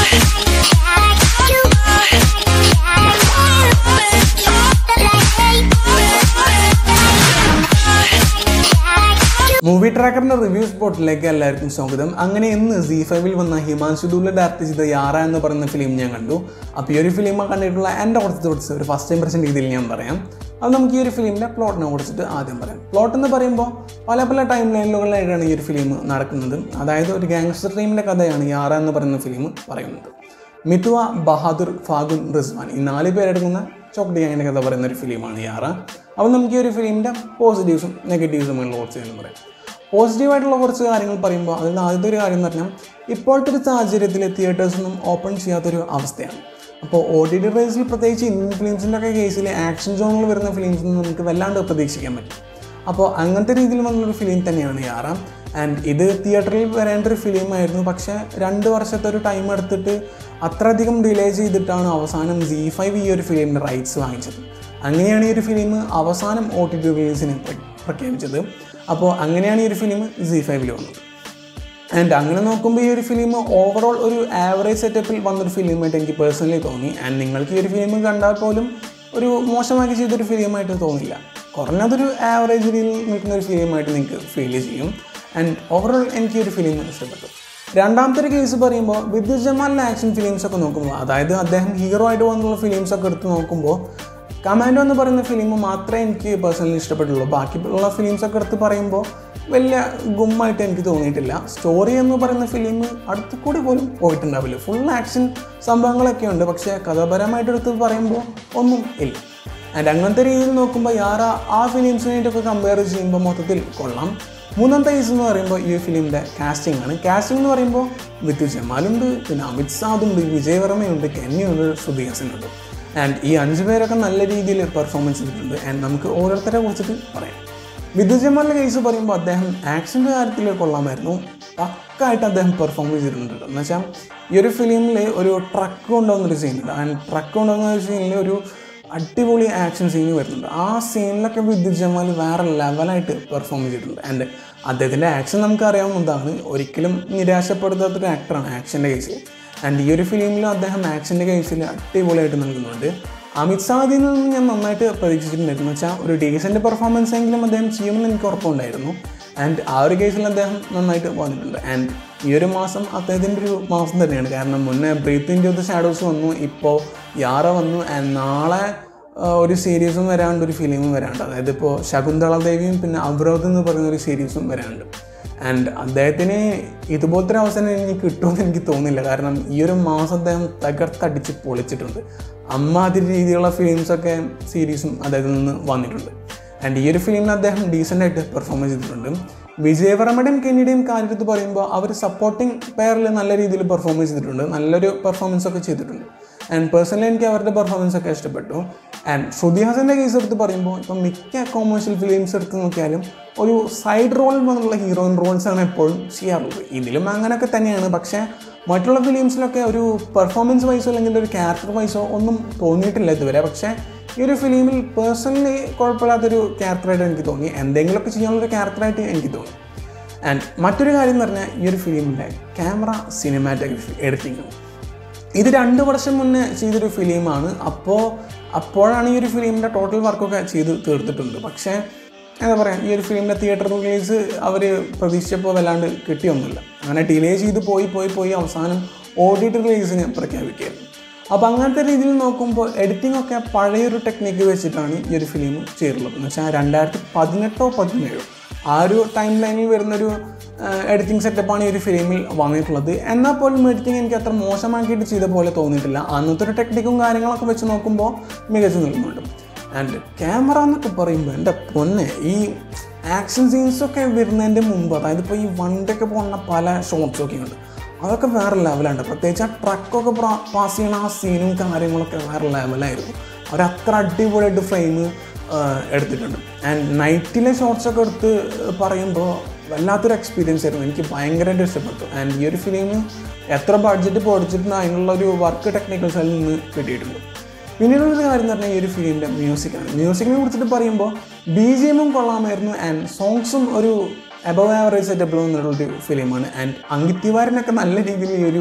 movie ട്രാക്കറിന്റെ review സ്പോട്ടിലേക്ക് എല്ലാവർക്കും സ്വാഗതം അങ്ങനെ ഇന്ന് സി ഫൈവിൽ വന്ന ഹിമാൻഷു ദുല്ല ഡയറക്ട് ചെയ്ത യാറ എന്ന് പറയുന്ന ഫിലിം ഞാൻ കണ്ടു അപ്പോൾ ഈ ഒരു ഫിലിം കണ്ടിട്ടുള്ള എൻ്റെ കുറച്ച് തോട്ട്സ് ഒരു ഫസ്റ്റ് ഇംപ്രഷൻ രീതിയിൽ ഞാൻ പറയാം അത് നമുക്ക് ഈ ഒരു ഫിലിമിൻ്റെ പ്ലോട്ടിനെ കുറിച്ചിട്ട് ആദ്യം പറയാം പ്ലോട്ട് എന്ന് പറയുമ്പോൾ പല പല ടൈം ലൈനുകളിലായിട്ടാണ് ഈ ഒരു ഫിലിം നടക്കുന്നത് അതായത് ഒരു ഗാങ്സ്റ്റർ ടീമിൻ്റെ കഥയാണ് യാറ എന്ന് പറയുന്ന ഫിലിം പറയുന്നത് മിതുവ ബഹാദുർ ഫാഗുൻ റിസ്വാൻ ഈ നാല് പേരടങ്ങുന്ന ചോക്ടി ഗാങ്ങിൻ്റെ കഥ പറയുന്ന ഒരു ഫിലിമാണ് യാറ അപ്പോൾ നമുക്ക് ഈ ഒരു ഫിലിമിൻ്റെ പോസിറ്റീവ്സും നെഗറ്റീവ്സും ഉള്ള കുറച്ച് എന്ന് പറയാം പോസിറ്റീവായിട്ടുള്ള കുറച്ച് കാര്യങ്ങൾ പറയുമ്പോൾ അതിൽ ആദ്യത്തെ ഒരു കാര്യം എന്ന് പറഞ്ഞാൽ ഇപ്പോഴത്തെ ഒരു സാഹചര്യത്തിൽ തിയേറ്റേഴ്സൊന്നും ഓപ്പൺ ചെയ്യാത്തൊരു അവസ്ഥയാണ് അപ്പോൾ ഒ ടി ടി റേസിൽ പ്രത്യേകിച്ച് ഇന്ത്യൻ ഫിലിംസിൻ്റെ ഒക്കെ കേസിൽ ആക്ഷൻ സോണിൽ വരുന്ന ഫിലിംസിൽ നമുക്ക് വല്ലാണ്ട് പ്രതീക്ഷിക്കാൻ പറ്റും അപ്പോൾ അങ്ങനത്തെ രീതിയിൽ വന്നൊരു ഫിലിം തന്നെയാണ് യാറ ആൻഡ് ഇത് തിയേറ്ററിൽ വരേണ്ട ഒരു ഫിലിമായിരുന്നു പക്ഷേ രണ്ട് വർഷത്തെ ഒരു ടൈം എടുത്തിട്ട് അത്രയധികം ഡിലേ ചെയ്തിട്ടാണ് അവസാനം സി ഫൈവ് ഈ ഒരു ഫിലിമിൻ്റെ റൈറ്റ്സ് വാങ്ങിച്ചത് അങ്ങനെയാണ് ഈ ഒരു ഫിലിം അവസാനം ഒ ടി ടി റിലീസിന് പ്രഖ്യാപിച്ചത് അപ്പോൾ അങ്ങനെയാണ് ഈ ഒരു ഫിലിം സി ഫൈവിൽ വന്നത് ആൻഡ് അങ്ങനെ നോക്കുമ്പോൾ ഈ ഒരു ഫിലിം ഓവറോൾ ഒരു ആവറേജ് സെറ്റപ്പിൽ വന്നൊരു ഫിലിമായിട്ട് എനിക്ക് പേഴ്സണലി തോന്നി ആൻഡ് നിങ്ങൾക്ക് ഈ ഒരു ഫിലിം കണ്ടാൽ പോലും ഒരു മോശമാക്കി ചെയ്തൊരു ഫിലിമായിട്ട് തോന്നില്ല കുറഞ്ഞതൊരു ആവറേജ് രീതിയിൽ നിൽക്കുന്ന ഒരു ഫിലിമായിട്ട് നിങ്ങൾക്ക് ഫീൽ ചെയ്യും ആൻഡ് ഓവറോൾ എനിക്ക് ഈ ഒരു ഫിലിം ഇഷ്ടപ്പെട്ടു രണ്ടാമത്തെ ഒരു കേസ് പറയുമ്പോൾ വിദ്യുത് ജമാലിൻ്റെ ആക്ഷൻ ഫിലിംസ് ഒക്കെ നോക്കുമ്പോൾ അതായത് അദ്ദേഹം ഹീറോ ആയിട്ട് വന്നുള്ള ഫിലിംസ് ഒക്കെ എടുത്ത് നോക്കുമ്പോൾ കമാൻഡോ എന്ന് പറയുന്ന ഫിലിം മാത്രമേ എനിക്ക് പേഴ്സണലി ഇഷ്ടപ്പെട്ടുള്ളൂ ബാക്കിയുള്ള ഫിലിംസ് ഒക്കെ എടുത്ത് പറയുമ്പോൾ വലിയ ഗുമ്മായിട്ട് എനിക്ക് തോന്നിയിട്ടില്ല സ്റ്റോറി എന്ന് പറയുന്ന ഫിലിം അടുത്ത് കൂടി പോലും പോയിട്ടുണ്ടാവില്ല ഫുൾ ആക്ഷൻ സംഭവങ്ങളൊക്കെ ഉണ്ട് പക്ഷേ കഥാപരമായിട്ട് എടുത്ത് പറയുമ്പോൾ ഒന്നും ഇല്ല ആൻഡ് അങ്ങനത്തെ രീതിയിൽ നോക്കുമ്പോൾ യാറ ആ ഫിലിംസിനായിട്ടൊക്കെ കമ്പയർ ചെയ്യുമ്പോൾ മൊത്തത്തിൽ കൊള്ളാം മൂന്നാമത്തെ കേസ് എന്ന് പറയുമ്പോൾ ഈ ഫിലിമിൻ്റെ കാസ്റ്റിംഗ് ആണ് കാസ്റ്റിംഗ് എന്ന് പറയുമ്പോൾ വിത്തു ജമാലുണ്ട് പിന്നെ അമിത് സാദുണ്ട് വിജയ് വർമ്മയുണ്ട് കെന്നിയുണ്ട് ശ്രുതി ഹാസനുണ്ട് ആൻഡ് ഈ അഞ്ച് പേരൊക്കെ നല്ല രീതിയിൽ പെർഫോമൻസ് ചെയ്തിട്ടുണ്ട് ആൻഡ് നമുക്ക് ഓരോരുത്തരെ കുറിച്ചിട്ട് പറയാം വിദ്യു ജമാലിൻ്റെ കേസ് പറയുമ്പോൾ അദ്ദേഹം ആക്ഷൻ്റെ കാര്യത്തിൽ കൊള്ളാമായിരുന്നു പക്കായിട്ട് അദ്ദേഹം പെർഫോം ചെയ്തിട്ടുണ്ട് എന്ന് വെച്ചാൽ ഈ ഒരു ഫിലിമിൽ ഒരു ട്രക്ക് കൊണ്ടുവന്നൊരു സീനുണ്ട് ആൻഡ് ട്രക്ക് കൊണ്ടുവന്ന ഒരു സീനിൽ ഒരു അടിപൊളി ആക്ഷൻ സീൻ വരുന്നുണ്ട് ആ സീനിലൊക്കെ വിദ്യുത് ജമാൽ വേറെ ലെവലായിട്ട് പെർഫോം ചെയ്തിട്ടുണ്ട് ആൻഡ് അദ്ദേഹത്തിൻ്റെ ആക്ഷൻ നമുക്ക് അറിയാവുന്നതാണ് ഒരിക്കലും നിരാശപ്പെടുത്താത്തൊരു ആക്ടറാണ് ആക്ഷൻ്റെ കേസിൽ ആൻഡ് ഈ ഒരു ഫിലിമിലും അദ്ദേഹം ആക്ഷൻ്റെ കേസിൽ അടിപൊളിയായിട്ട് നൽകുന്നുണ്ട് അമിത് സാദിൽ നിന്ന് ഞാൻ നന്നായിട്ട് പ്രതീക്ഷിച്ചിട്ടുണ്ടായിരുന്നു വെച്ചാൽ ഒരു ഡീസൻറ്റ് പെർഫോമൻസ് എങ്കിലും അദ്ദേഹം ചെയ്യുമെന്ന് എനിക്ക് ഉറപ്പുണ്ടായിരുന്നു ആൻഡ് ആ ഒരു കേസിൽ അദ്ദേഹം നന്നായിട്ട് വന്നിട്ടുണ്ട് ആൻഡ് ഈ ഒരു മാസം അദ്ദേഹത്തിൻ്റെ ഒരു മാസം തന്നെയാണ് കാരണം മുന്നേ ബ്രീത്ത് ഇൻ ദ ഷാഡോസ് വന്നു ഇപ്പോൾ യാറ വന്നു ആൻഡ് നാളെ ആ, ഒരു സീരീസും വരാണ്ട് ഒരു ഫിലിമും വരാണ്ട് അതായത് ഇപ്പോൾ ശകുന്തള ദേവിയും പിന്നെ അവരോധ് എന്ന് പറയുന്ന ഒരു സീരീസും വരാണ്ട് ആൻഡ് അദ്ദേഹത്തിന് ഇതുപോലത്തെ ഒരു അവസരം എനിക്ക് കിട്ടുമെന്ന് എനിക്ക് തോന്നുന്നില്ല കാരണം ഈ ഒരു മാസം അദ്ദേഹം തകർത്തടിച്ച് പൊളിച്ചിട്ടുണ്ട് അമ്മാതിരി രീതിയിലുള്ള ഫിലിംസൊക്കെ സീരീസും അദ്ദേഹത്തിൽ നിന്ന് വന്നിട്ടുണ്ട് ആൻഡ് ഈ ഒരു ഫിലിമിൽ അദ്ദേഹം ഡീസൻ്റ് ആയിട്ട് പെർഫോം ചെയ്തിട്ടുണ്ട് വിജയവർമ്മയുടെയും കെന്നിയുടെയും കാര്യത്തിൽ പറയുമ്പോൾ അവർ സപ്പോർട്ടിങ് പെയറിൽ നല്ല രീതിയിൽ പെർഫോം ചെയ്തിട്ടുണ്ട് നല്ലൊരു പെർഫോമൻസ് ഒക്കെ ചെയ്തിട്ടുണ്ട് ആൻഡ് പേഴ്സണലി എനിക്ക് അവരുടെ പെർഫോമൻസ് ഒക്കെ ഇഷ്ടപ്പെട്ടു ആൻഡ് ശ്രുതി ഹാസൻ്റെ കേസ് എടുത്ത് പറയുമ്പോൾ ഇപ്പം മിക്ക കൊമേഴ്ഷ്യൽ ഫിലിംസ് എടുത്ത് നോക്കിയാലും ഒരു സൈഡ് റോളിൽ വന്നുള്ള ഹീറോയിൻ റോൾസാണ് എപ്പോഴും ചെയ്യാറുള്ളത് ഇതിലും അങ്ങനെയൊക്കെ തന്നെയാണ് പക്ഷേ മറ്റുള്ള ഫിലിംസിലൊക്കെ ഒരു പെർഫോമൻസ് വൈസോ അല്ലെങ്കിൽ ഒരു ക്യാരക്ടർ വൈസോ ഒന്നും തോന്നിയിട്ടില്ല ഇതുവരെ പക്ഷേ ഈ ഒരു ഫിലിമിൽ പേഴ്സണലി കുഴപ്പമില്ലാത്തൊരു ക്യാരക്ടറായിട്ട് എനിക്ക് തോന്നി എന്തെങ്കിലുമൊക്കെ ചെയ്യാനുള്ളൊരു ക്യാരക്ടറായിട്ട് എനിക്ക് തോന്നി ആൻഡ് മറ്റൊരു കാര്യം എന്ന് പറഞ്ഞാൽ ഈ ഒരു ഫിലിമിൻ്റെ ക്യാമറ സിനിമാറ്റോഗ്രഫി എഡിറ്റിംഗ് ഇത് രണ്ട് വർഷം മുന്നേ ചെയ്തൊരു ഫിലിമാണ് അപ്പോൾ അപ്പോഴാണ് ഈ ഒരു ഫിലിമിൻ്റെ ടോട്ടൽ വർക്കൊക്കെ ചെയ്ത് തീർത്തിട്ടുണ്ട് പക്ഷേ എന്താ പറയുക ഈ ഒരു ഫിലിമിൻ്റെ തിയേറ്റർ റിലീസ് അവർ പ്രതീക്ഷിച്ചപ്പോൾ വല്ലാണ്ട് കിട്ടിയൊന്നുമില്ല അങ്ങനെ ഡിലേ ചെയ്ത് പോയി പോയി പോയി അവസാനം ഒ ടി ടി റിലീസിന് പ്രഖ്യാപിക്കുകയായിരുന്നു അപ്പോൾ അങ്ങനത്തെ രീതിയിൽ നോക്കുമ്പോൾ എഡിറ്റിംഗ് ഒക്കെ പഴയൊരു ടെക്നിക്ക് വെച്ചിട്ടാണ് ഈ ഒരു ഫിലിം ചെയ്തിട്ടുള്ളത് എന്ന് വെച്ചാൽ രണ്ടായിരത്തി പതിനെട്ടോ പതിനേഴോ ആ ഒരു ടൈം ലൈനിൽ വരുന്നൊരു എഡിറ്റിംഗ് സെറ്റപ്പാണ് ഈ ഒരു ഫിലിമിൽ വന്നിട്ടുള്ളത് എന്നാൽ പോലും എഡിറ്റിംഗ് എനിക്ക് അത്ര മോശമാക്കിയിട്ട് ചെയ്ത പോലെ തോന്നിയിട്ടില്ല അന്നത്തെ ഒരു ടെക്നിക്കും കാര്യങ്ങളൊക്കെ വെച്ച് നോക്കുമ്പോൾ മികച്ചു നിൽക്കുന്നുണ്ട് ആൻഡ് ക്യാമറ എന്നൊക്കെ പറയുമ്പോൾ എൻ്റെ പൊന്നെ ഈ ആക്ഷൻ സീൻസൊക്കെ വരുന്നതിൻ്റെ മുമ്പ് അതായത് ഇപ്പോൾ ഈ വണ്ടിയൊക്കെ പോകുന്ന പല ഷോട്ട്സൊക്കെ ഉണ്ട് അതൊക്കെ വേറെ ലെവലാണ് പ്രത്യേകിച്ച് ആ ട്രക്കൊക്കെ പാസ് ചെയ്യണ ആ സീനും കാര്യങ്ങളൊക്കെ വേറെ ലെവലായിരുന്നു അവരത്ര അടിപൊളിയായിട്ട് ഫ്രെയിം എടുത്തിട്ടുണ്ട് ആൻഡ് നൈറ്റിലെ ഷോട്ട്സൊക്കെ എടുത്ത് പറയുമ്പോൾ വല്ലാത്തൊരു എക്സ്പീരിയൻസ് ആയിരുന്നു എനിക്ക് ഭയങ്കരമായിട്ട് ഇഷ്ടപ്പെട്ടു ആൻഡ് ഈ ഒരു ഫിലിം എത്ര ബഡ്ജറ്റ് പൊടിച്ചിട്ടുണ്ട് അതിനുള്ള ഒരു വർക്ക് ടെക്നിക്കൽ സൈഡിൽ നിന്ന് കിട്ടിയിട്ടുണ്ട് പിന്നീടുള്ളൊരു കാര്യം എന്ന് പറഞ്ഞാൽ ഈ ഒരു ഫിലിമിൻ്റെ മ്യൂസിക്കാണ് മ്യൂസിക്കിനെ കുറിച്ചിട്ട് പറയുമ്പോൾ ബി ജി എമ്മും കൊള്ളാമായിരുന്നു ആൻഡ് സോങ്സും ഒരു അബവ് ആവറേജ് സെറ്റപ്പിൽ വന്നിട്ടുള്ളൊരു ഫിലിമാണ് ആൻഡ് അങ്കിത് തിവാരിനൊക്കെ നല്ല രീതിയിൽ ഈ ഒരു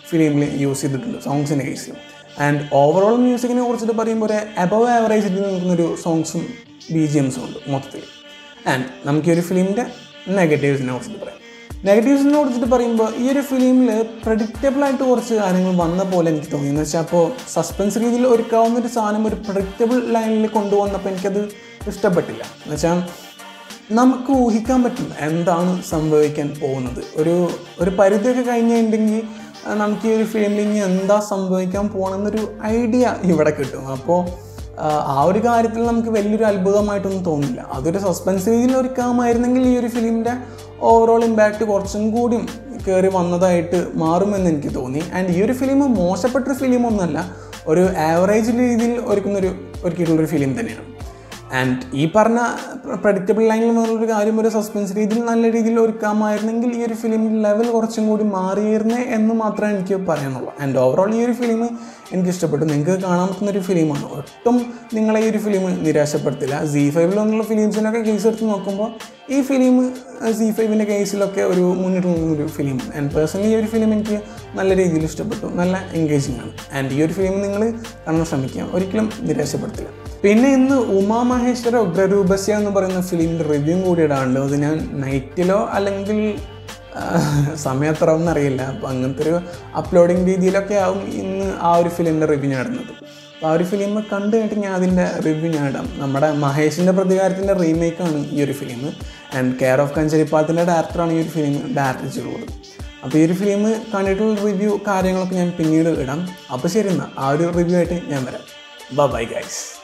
ഫിലിമിൽ യൂസ് ചെയ്തിട്ടുണ്ട് സോങ്സിൻ്റെ കേസിൽ ആൻഡ് ഓവറോൾ മ്യൂസിക്കിനെ കുറിച്ചിട്ട് പറയുമ്പോൾ ഒരു അബവ് ആവറേജിൽ നിൽക്കുന്നൊരു സോങ്സും ബി ജി എംസും ഉണ്ട് മൊത്തത്തിൽ ആൻഡ് നമുക്ക് ഈ ഒരു ഫിലിമിൻ്റെ നെഗറ്റീവ്സിനെ കുറിച്ചിട്ട് പറയാം നെഗറ്റീവ്സിനെ കുറിച്ചിട്ട് പറയുമ്പോൾ ഈ ഒരു ഫിലിമിൽ പ്രഡിക്റ്റബിൾ ആയിട്ട് കുറച്ച് കാര്യങ്ങൾ വന്ന പോലെ എനിക്ക് തോന്നി എന്ന് വെച്ചാൽ അപ്പോൾ സസ്പെൻസ് രീതിയിൽ ഒരുക്കാവുന്ന ഒരു സാധനം ഒരു പ്രഡിക്റ്റബിൾ ലൈനിൽ കൊണ്ടുവന്നപ്പോൾ എനിക്കത് ഇഷ്ടപ്പെട്ടില്ല എന്ന് വെച്ചാൽ നമുക്ക് ഊഹിക്കാൻ പറ്റും എന്താണ് സംഭവിക്കാൻ പോകുന്നത് ഒരു ഒരു പരിധിയൊക്കെ കഴിഞ്ഞിട്ടുണ്ടെങ്കിൽ ആ, നമുക്ക് ഈ ഒരു ഫിലിമിൽ ഇനി എന്താ സംഭവിക്കാൻ പോകണമെന്നൊരു ഐഡിയ ഇവിടെ കിട്ടും അപ്പോൾ ആ, ആ ഒരു കാര്യത്തിൽ നമുക്ക് വലിയൊരു അത്ഭുതമായിട്ടൊന്നും തോന്നില്ല അതൊരു സസ്പെൻസ് രീതിയിൽ ഒരുക്കാമായിരുന്നെങ്കിൽ ഈ ഒരു ഫിലിമിൻ്റെ ഓവറോൾ ഇമ്പാക്റ്റ് കുറച്ചും കൂടിയും കയറി വന്നതായിട്ട് മാറുമെന്ന് എനിക്ക് തോന്നി ആൻഡ് ഈ ഒരു ഫിലിം മോശപ്പെട്ടൊരു ഫിലിമൊന്നുമല്ല ഒരു ആവറേജ് രീതിയിൽ ഒരുക്കുന്നൊരു ഒരുക്കിയിട്ടുള്ളൊരു ഫിലിം തന്നെയാണ് ആൻഡ് ഈ പറഞ്ഞ പ്രഡിക്റ്റബിൾ ലൈനിൽ നിന്നുള്ളൊരു കാര്യം ഒരു സസ്പെൻസ് രീതിയിൽ നല്ല രീതിയിൽ ഒരുക്കാമായിരുന്നെങ്കിൽ ഈ ഒരു ഫിലിമിൻ്റെ ലെവൽ കുറച്ചും കൂടി മാറിയിരുന്നേ എന്ന് മാത്രമേ എനിക്ക് പറയാനുള്ളൂ ആൻഡ് ഓവറോൾ ഈ ഒരു ഫിലിം എനിക്ക് ഇഷ്ടപ്പെട്ടു നിങ്ങൾക്ക് കാണാൻ പറ്റുന്ന ഒരു ഫിലിമാണ് ഒട്ടും നിങ്ങളെ ഈ ഒരു ഫിലിം നിരാശപ്പെടുത്തില്ല സി ഫൈവിൽ വന്നുള്ള ഫിലിംസിനൊക്കെ കേസ് എടുത്ത് നോക്കുമ്പോൾ ഈ ഫിലിം സി ഫൈവിൻ്റെ കേസിലൊക്കെ ഒരു മുന്നിട്ട് നിൽക്കുന്ന ഒരു ഫിലിം ആൻഡ് പേഴ്സണലി ഈ ഒരു ഫിലിം എനിക്ക് നല്ല രീതിയിൽ ഇഷ്ടപ്പെട്ടു നല്ല എൻഗേജിങ് ആണ് ആൻഡ് ഈ ഒരു ഫിലിം നിങ്ങൾ കാണാൻ ശ്രമിക്കുക ഒരിക്കലും നിരാശപ്പെടുത്തില്ല പിന്നെ ഇന്ന് ഉമാ മഹേശ്വര ഉഗ്രരൂപസ്യ എന്ന് പറയുന്ന ഫിലിമിൻ്റെ റിവ്യൂ കൂടി ഇടാണ്ട് അത് ഞാൻ നൈറ്റിലോ അല്ലെങ്കിൽ ആ, സമയം എത്ര ആവും എന്നറിയില്ല അപ്പോൾ അങ്ങനത്തെ ഒരു അപ്ലോഡിങ് രീതിയിലൊക്കെ ആവും ഇന്ന് ആ ഒരു ഫിലിമിൻ്റെ റിവ്യൂ ഞാൻ ഇടുന്നത് അപ്പോൾ ആ ഒരു ഫിലിം കണ്ടു കഴിഞ്ഞിട്ട് ഞാൻ അതിൻ്റെ റിവ്യൂ ഞാൻ ഇടാം നമ്മുടെ മഹേഷിൻ്റെ പ്രതികാരത്തിൻ്റെ റീമേക്കാണ് ഈ ഒരു ഫിലിം ആൻഡ് കെയർ ഓഫ് കഞ്ചരിപ്പാത്തിൻ്റെ ഡയറക്ടറാണ് ഈ ഒരു ഫിലിം ഡയറക്റ്റ് ചെയ്തിട്ടുള്ളത് അപ്പോൾ ഈ ഒരു ഫിലിം കണ്ടിട്ടുള്ള റിവ്യൂ കാര്യങ്ങളൊക്കെ ഞാൻ പിന്നീട് ഇടാം അപ്പോൾ ശരി എന്നാൽ ആ ഒരു റിവ്യൂ ആയിട്ട് ഞാൻ വരാം ബൈ ഗൈസ്